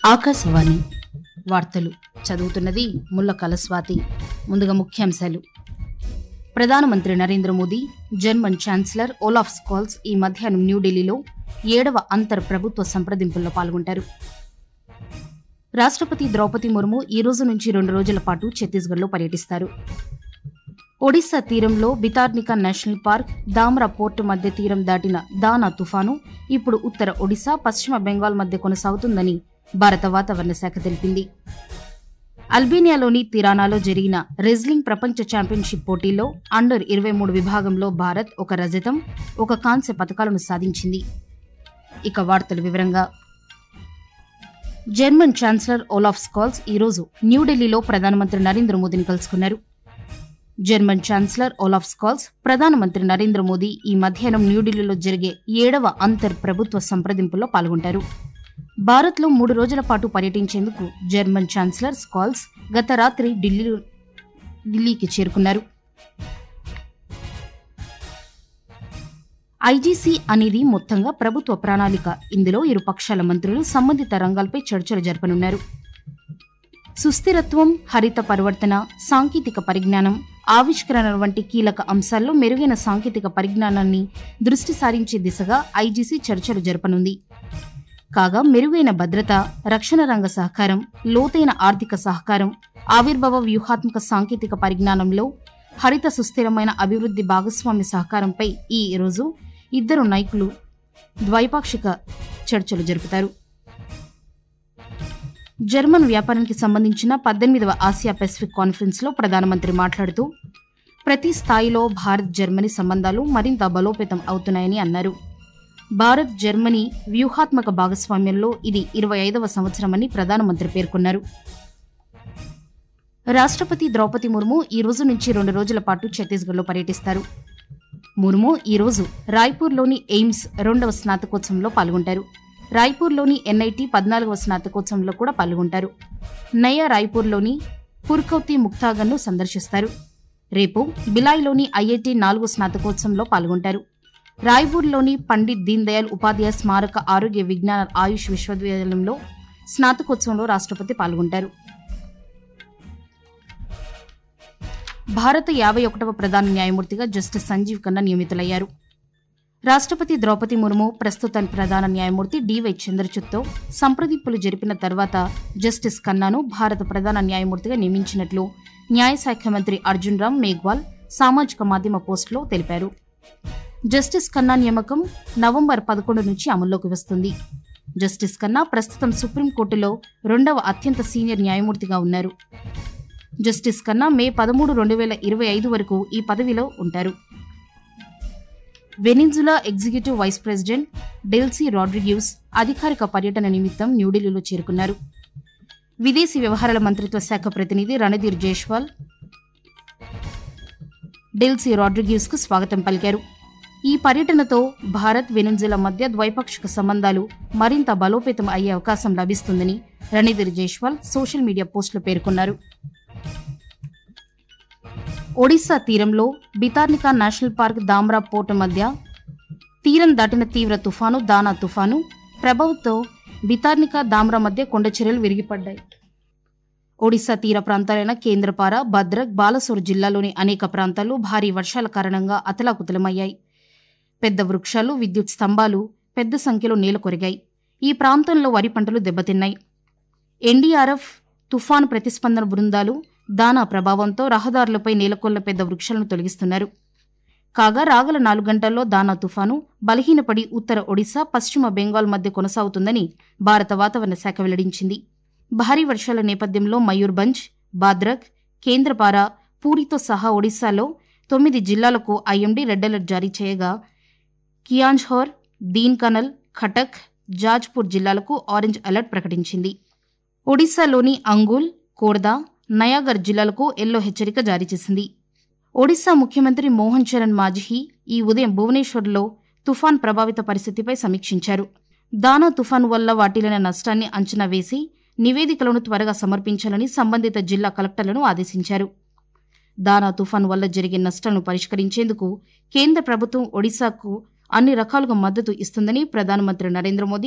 ఆకాశవాణి వార్తలు చదువుతున్నది ముల్ల కలస్వాతి ముందుగా ముఖ్యాంశాలు ప్రధానమంత్రి Narendra Modi German chancellor Olaf Scholz ఈ మధ్యాహ్నం న్యూఢిల్లీలో ఏడవ అంతర్ ప్రభుత్వ సంప్రదింపుల్లో పాల్గొంటారు రాష్ట్రపతి ద్రౌపది ముర్ము ఈ రోజు నుంచి రెండు రోజుల పాటు ఛత్తీస్గఢ్లో పర్యటిస్తారు ఒడిశా తీరంలో Bhitarkanika national park Dhamra port మధ్య తీరం దాటిన దానా తుఫాను ఇప్పుడు ఉత్తర ఒడిశా పశ్చిమ బెంగాల్ మధ్య కొనసాగుతుందని భారత వాతావరణ శాఖ తెలిపింది అల్బేనియాలోని తిరానాలో జరిగిన రెజ్లింగ్ ప్రపంచ ఛాంపియన్షిప్ పోటీల్లో అండర్ ఇరవై మూడు విభాగంలో భారత్ ఒక రజతం ఒక కాంస్య పథకాలను సాధించింది ఇక వార్తల వివరంగా జర్మన్ ఛాన్సలర్ ఓలాఫ్ స్కాల్స్ ఈరోజు న్యూఢిల్లీలో ప్రధానమంత్రి నరేంద్ర మోదీని కలుసుకున్నారు జర్మన్ ఛాన్సలర్ ఓలాఫ్ స్కాల్స్ ప్రధానమంత్రి నరేంద్ర మోదీ ఈ మధ్యాహ్నం న్యూఢిల్లీలో జరిగే ఏడవ అంతర్ ప్రభుత్వ సంప్రదింపుల్లో పాల్గొంటారు భారత్లో మూడు రోజుల పాటు పర్యటించేందుకు జర్మన్ ఛాన్సలర్ స్కాల్స్ గత రాత్రి ఢిల్లీ ఢిల్లీకి చేరుకున్నారు ఐజీసీ అనేది మొత్తంగా ప్రభుత్వ ప్రణాళిక ఇందులో ఇరు పక్షాల మంత్రులు సంబంధిత రంగాలపై చర్చలు జరపనున్నారు సుస్థిరత్వం హరిత పరివర్తన సాంకేతిక పరిజ్ఞానం ఆవిష్కరణ వంటి కీలక అంశాల్లో మెరుగైన సాంకేతిక పరిజ్ఞానాన్ని దృష్టి సారించే దిశగా ఐజీసీ చర్చలు జరపనుంది కాగా మెరుగైన భద్రత రక్షణ రంగ సహకారం లోతైన ఆర్థిక సహకారం ఆవిర్భావ వ్యూహాత్మక సాంకేతిక పరిజ్ఞానంలో హరిత సుస్థిరమైన అభివృద్ధి భాగస్వామ్య సహకారంపై ఈ రోజు ఇద్దరు నాయకులు ద్వైపాక్షిక చర్చలు జరుపుతారు జర్మన్ వ్యాపారానికి సంబంధించిన పద్దెనిమిదవ ఆసియా పెసిఫిక్ కాన్ఫరెన్స్లో ప్రధానమంత్రి మాట్లాడుతూ ప్రతి స్థాయిలో భారత్ జర్మనీ సంబంధాలు మరింత బలోపేతం అవుతున్నాయని అన్నారు భారత్ జర్మనీ వ్యూహాత్మక భాగస్వామ్యంలో ఇది ఇరవై ఐదవ సంవత్సరమని ప్రధానమంత్రి పేర్కొన్నారు రాష్ట్రపతి ద్రౌపది ముర్ము ఈ రోజు నుంచి రెండు రోజుల పాటు ఛత్తీస్గఢ్లో పర్యటిస్తారు ముర్ము ఈ రోజు రాయ్పూర్లోని ఎయిమ్స్ రెండవ స్నాతకోత్సవంలో పాల్గొంటారు రాయ్పూర్లోని ఎన్ఐటి పద్నాలుగవ స్నాతకోత్సవంలో కూడా పాల్గొంటారు నయా రాయ్పూర్లోని పుర్కౌతి ముక్తాగన్ను సందర్శిస్తారు రేపు బిలాయ్లోని ఐఐటి నాలుగో స్నాతకోత్సవంలో పాల్గొంటారు రాయ్పూర్లోని పండిత్ దీన్ దయాళ్ ఉపాధ్యాయ స్మారక ఆరోగ్య విజ్ఞాన ఆయుష్ విశ్వవిద్యాలయంలో స్నాతకోత్సవంలో రాష్ట్రపతి పాల్గొంటారు భారత యాభై ఒకటవ ప్రధాన న్యాయమూర్తిగా జస్టిస్ సంజీవ్ ఖన్నా నియమితులయ్యారు రాష్ట్రపతి ద్రౌపది ముర్ము ప్రస్తుత ప్రధాన న్యాయమూర్తి డివై చంద్రచూడ్తో సంప్రదింపులు జరిపిన తర్వాత జస్టిస్ ఖన్నాను భారత ప్రధాన న్యాయమూర్తిగా నియమించినట్లు న్యాయశాఖ మంత్రి అర్జున్ రామ్ మేఘ్వాల్ సామాజిక మాధ్యమ పోస్టులో తెలిపారు జస్టిస్ ఖన్నా నియామకం నవంబర్ పదకొండు నుంచి అమల్లోకి వస్తుంది జస్టిస్ ఖన్నా ప్రస్తుతం సుప్రీంకోర్టులో రెండవ అత్యంత సీనియర్ న్యాయమూర్తిగా ఉన్నారు జస్టిస్ ఖన్నా మే పదమూడు రెండు వేల ఇరవై ఐదు వరకు ఈ పదవిలో ఉంటారు Venezuela executive vice president Delcy Rodriguez అధికారిక పర్యటన నిమిత్తం న్యూఢిల్లీలో చేరుకున్నారు విదేశీ వ్యవహారాల మంత్రిత్వ శాఖ ప్రతినిధి రణధీర్ జైష్వాల్ డెల్సీ రాడ్రిగ్యూస్ కు స్వాగతం పలికారు ఈ పర్యటనతో భారత్ వెనుజులా మధ్య ద్వైపాక్షిక సంబంధాలు మరింత బలోపేతం అయ్యే అవకాశం లభిస్తుందని రణధీర్ జైష్వాల్ సోషల్ మీడియా పోస్టులో పేర్కొన్నారు ఒడిశా తీరంలో Bhitarkanika national park Dhamra port మధ్య తీరం దాటిన తీవ్ర తుఫాను దానా తుఫాను ప్రభావంతో బితార్నికా దామ్రా మధ్య కొండచర్యలు విరిగిపడ్డాయి ఒడిశా తీర ప్రాంతాలైన కేంద్రపార భద్రక్ బాలసోర్ జిల్లాలోని అనేక ప్రాంతాలు భారీ వర్షాల కారణంగా అతలాకుతలమయ్యాయి పెద్ద వృక్షాలు విద్యుత్ స్తంభాలు పెద్ద సంఖ్యలో నేల కొరిగాయి ఈ ప్రాంతంలో వరి పంటలు దెబ్బతిన్నాయి ఎన్డీఆర్ఎఫ్ తుఫాను ప్రతిస్పందన బృందాలు దానా ప్రభావంతో రహదారులపై నేలకొల్ల పెద్ద వృక్షాలను తొలగిస్తున్నారు కాగా రాగల నాలుగు గంటల్లో దానా తుఫాను బలహీనపడి ఉత్తర ఒడిశా పశ్చిమ బెంగాల్ మధ్య కొనసాగుతుందని భారత వాతావరణ శాఖ వెల్లడించింది భారీ వర్షాల నేపథ్యంలో మయూర్భంజ్ బాద్రక్ కేంద్రపార పూరితో సహా ఒడిశాలో తొమ్మిది జిల్లాలకు ఐఎండీ రెడ్ అలర్ట్ జారీ చేయగా కియాంజ్హోర్ దీన్ కనల్ ఖటక్ జాజ్పూర్ జిల్లాలకు ఆరెంజ్ అలర్ట్ ప్రకటించింది ఒడిశాలోని అంగుల్ కోర్దా నయాగర్ జిల్లాలకు ఎల్లో హెచ్చరిక జారీ చేసింది ఒడిశా ముఖ్యమంత్రి మోహన్ చరణ్ మాజ్హీ ఈ ఉదయం భువనేశ్వర్లో తుఫాన్ ప్రభావిత పరిస్థితిపై సమీక్షించారు దానా తుఫాను వల్ల వాటిల్లిన నష్టాన్ని అంచనా వేసి నివేదికలను త్వరగా సమర్పించాలని సంబంధిత జిల్లా కలెక్టర్లను ఆదేశించారు దానా తుఫాను వల్ల జరిగే నష్టాలను పరిష్కరించేందుకు కేంద్ర ప్రభుత్వం ఒడిశాకు అన్ని రకాలుగా మద్దతు ఇస్తుందని ప్రధానమంత్రి నరేంద్ర మోదీ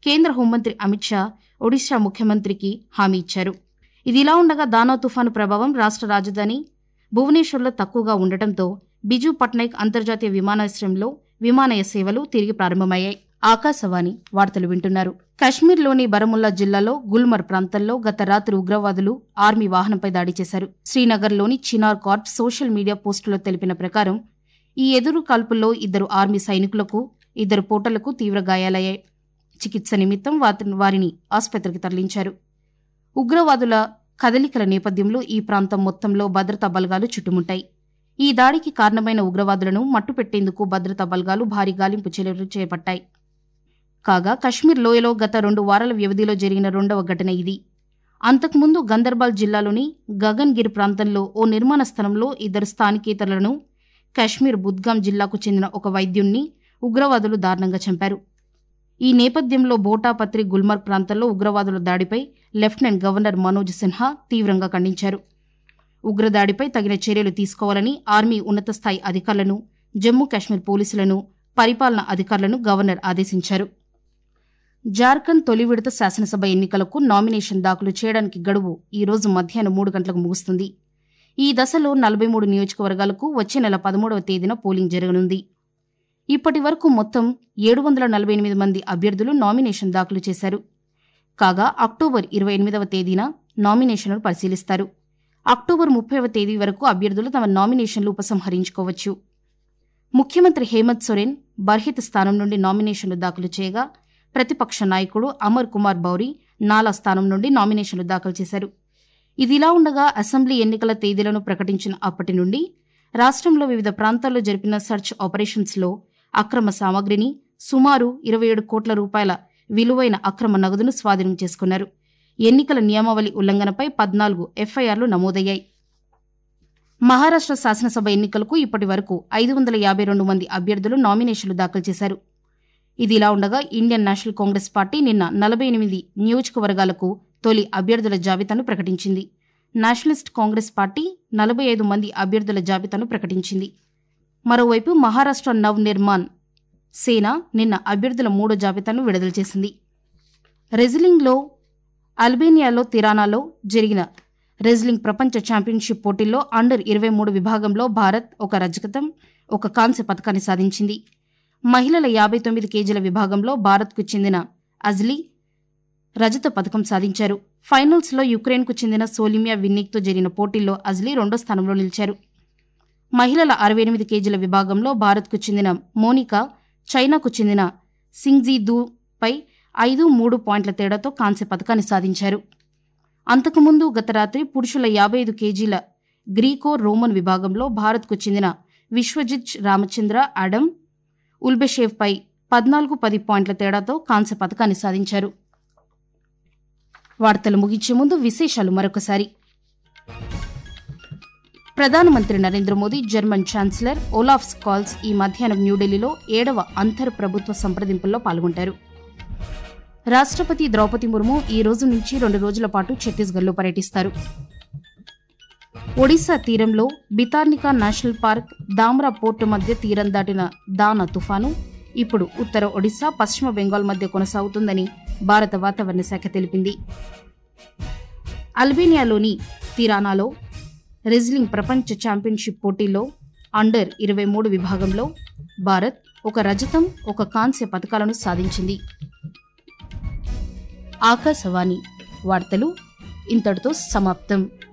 కేంద్ర హోంమంత్రి అమిత్ షా ఒడిశా ముఖ్యమంత్రికి హామీ ఇచ్చారు ఇదిలా ఉండగా దానా తుఫాను ప్రభావం రాష్ట్ర రాజధాని భువనేశ్వర్లో తక్కువగా ఉండటంతో బిజు పట్నాయక్ అంతర్జాతీయ విమానాశ్రయంలో విమానయ సేవలు తిరిగి ప్రారంభమయ్యాయి ఆకాశవాణి వార్తలు వింటున్నారు కశ్మీర్లోని బరముల్లా జిల్లాలో గుల్మర్ ప్రాంతంలో గత రాత్రి ఉగ్రవాదులు ఆర్మీ వాహనంపై దాడి చేశారు శ్రీనగర్లోని చినార్ కార్ప్ సోషల్ మీడియా పోస్టులో తెలిపిన ప్రకారం ఈ ఎదురు కాల్పుల్లో ఇద్దరు ఆర్మీ సైనికులకు ఇద్దరు పోటలకు తీవ్ర గాయాలయ్యాయి చికిత్స నిమిత్తం వారిని వారిని ఆసుపత్రికి తరలించారు ఉగ్రవాదుల కదలికల నేపథ్యంలో ఈ ప్రాంతం మొత్తంలో భద్రతా బలగాలు చుట్టుముట్టాయి ఈ దాడికి కారణమైన ఉగ్రవాదులను మట్టుపెట్టేందుకు భద్రతా బలగాలు భారీ గాలింపు చర్యలు చేపట్టాయి కాగా కశ్మీర్ లోయలో గత రెండు వారాల వ్యవధిలో జరిగిన రెండవ ఘటన ఇది అంతకుముందు గందర్బాల్ జిల్లాలోని గగన్గిర్ ప్రాంతంలో ఓ నిర్మాణ స్థలంలో ఇద్దరు స్థానికేతరులను కశ్మీర్ బుద్గాం జిల్లాకు చెందిన ఒక వైద్యుణ్ణి ఉగ్రవాదులు దారుణంగా చంపారు ఈ నేపథ్యంలో బోటాపత్రి గుల్మర్గ్ ప్రాంతంలో ఉగ్రవాదుల దాడిపై లెఫ్టినెంట్ గవర్నర్ మనోజ్ సిన్హా తీవ్రంగా ఖండించారు ఉగ్రదాడిపై తగిన చర్యలు తీసుకోవాలని ఆర్మీ ఉన్నత స్థాయి అధికారులను జమ్మూ కాశ్మీర్ పోలీసులను పరిపాలనా అధికారులను గవర్నర్ ఆదేశించారు జార్ఖండ్ తొలి విడత శాసనసభ ఎన్నికలకు నామినేషన్ దాఖలు చేయడానికి గడువు ఈ రోజు మధ్యాహ్నం మూడు గంటలకు ముగుస్తుంది ఈ దశలో నలభై మూడు నియోజకవర్గాలకు వచ్చే నెల పదమూడవ తేదీన పోలింగ్ జరగనుంది ఇప్పటి వరకు మొత్తం ఏడు వందల నలభై ఎనిమిది మంది అభ్యర్థులు నామినేషన్ దాఖలు చేశారు కాగా అక్టోబర్ ఇరవై ఎనిమిదవ తేదీన నామినేషన్లు పరిశీలిస్తారు అక్టోబర్ ముప్పైవ తేదీ వరకు అభ్యర్థులు తమ నామినేషన్లు ఉపసంహరించుకోవచ్చు ముఖ్యమంత్రి హేమంత్ సోరెన్ బర్హిత్ స్థానం నుండి నామినేషన్లు దాఖలు చేయగా ప్రతిపక్ష నాయకుడు అమర్ కుమార్ బౌరి నాలా స్థానం నుండి నామినేషన్లు దాఖలు చేశారు ఇదిలా ఉండగా అసెంబ్లీ ఎన్నికల తేదీలను ప్రకటించిన అప్పటి నుండి రాష్ట్రంలో వివిధ ప్రాంతాల్లో జరిపిన సర్చ్ ఆపరేషన్స్లో అక్రమ సామగ్రిని సుమారు ఇరవై ఏడు కోట్ల రూపాయల విలువైన అక్రమ నగదును స్వాధీనం చేసుకున్నారు ఎన్నికల నియమావళి ఉల్లంఘనపై పద్నాలుగు ఎఫ్ఐఆర్లు నమోదయ్యాయి మహారాష్ట్ర శాసనసభ ఎన్నికలకు ఇప్పటి వరకు ఐదు వందల యాభై రెండు మంది అభ్యర్థులు నామినేషన్లు దాఖలు చేశారు ఇదిలా ఉండగా ఇండియన్ నేషనల్ కాంగ్రెస్ పార్టీ నిన్న నలభై ఎనిమిది నియోజకవర్గాలకు తొలి అభ్యర్థుల జాబితాను ప్రకటించింది నేషనలిస్ట్ కాంగ్రెస్ పార్టీ నలభై ఐదు మంది అభ్యర్థుల జాబితాను ప్రకటించింది మరోవైపు మహారాష్ట్ర నవ్ నిర్మాణ్ సేన నిన్న అభ్యర్థుల మూడో జాబితాను విడుదల చేసింది రెజ్లింగ్లో అల్బేనియాలో తిరానాలో జరిగిన రెజ్లింగ్ ప్రపంచ ఛాంపియన్షిప్ పోటీల్లో అండర్ ఇరవై మూడు విభాగంలో భారత్ ఒక రజకతం ఒక కాంస్య పథకాన్ని సాధించింది మహిళల యాభై తొమ్మిది కేజీల విభాగంలో భారత్కు చెందిన అజ్లీ రజత పథకం సాధించారు ఫైనల్స్లో యుక్రెయిన్కు చెందిన సోలిమియా విన్నిక్తో జరిగిన పోటీల్లో అజ్లీ రెండో స్థానంలో నిలిచారు మహిళల అరవై ఎనిమిది కేజీల విభాగంలో భారత్కు చెందిన మోనికా చైనాకు చెందిన సింగ్జీ దూపై ఐదు మూడు పాయింట్ల తేడాతో కాంస్య పథకాన్ని సాధించారు అంతకుముందు గత రాత్రి పురుషుల యాభై ఐదు కేజీల గ్రీకో రోమన్ విభాగంలో భారత్కు చెందిన విశ్వజిత్ రామచంద్ర అడమ్ ఉల్బెషేవ్పై పద్నాలుగు పది పాయింట్ల తేడాతో కాంస్య పథకాన్ని సాధించారు వార్తలు ముగించే ముందు విశేషాలు మరొకసారి ప్రధానమంత్రి Narendra Modi German chancellor Olaf Scholz ఈ మధ్యాహ్నం న్యూఢిల్లీలో ఏడవ అంతర్ ప్రభుత్వ సంప్రదింపుల్లో పాల్గొంటారు రాష్ట్రపతి ద్రౌపది ముర్ము ఈ రోజు నుంచి రెండు రోజుల పాటు ఛత్తీస్గఢ్లో పర్యటిస్తారు ఒడిశా తీరంలో Bhitarkanika national park Dhamra port మధ్య తీరం దాటిన దానా తుఫాను ఇప్పుడు ఉత్తర ఒడిశా పశ్చిమ బెంగాల్ మధ్య కొనసాగుతుందని భారత వాతావరణ శాఖ తెలిపింది అల్బేనియాలోని తిరానాలో రెజ్లింగ్ ప్రపంచ ఛాంపియన్షిప్ పోటీల్లో అండర్ ఇరవై మూడు విభాగంలో భారత్ ఒక రజతం ఒక కాంస్య పథకాలను సాధించింది ఆకాశవాణి వార్తలు ఇంతటితో సమాప్తం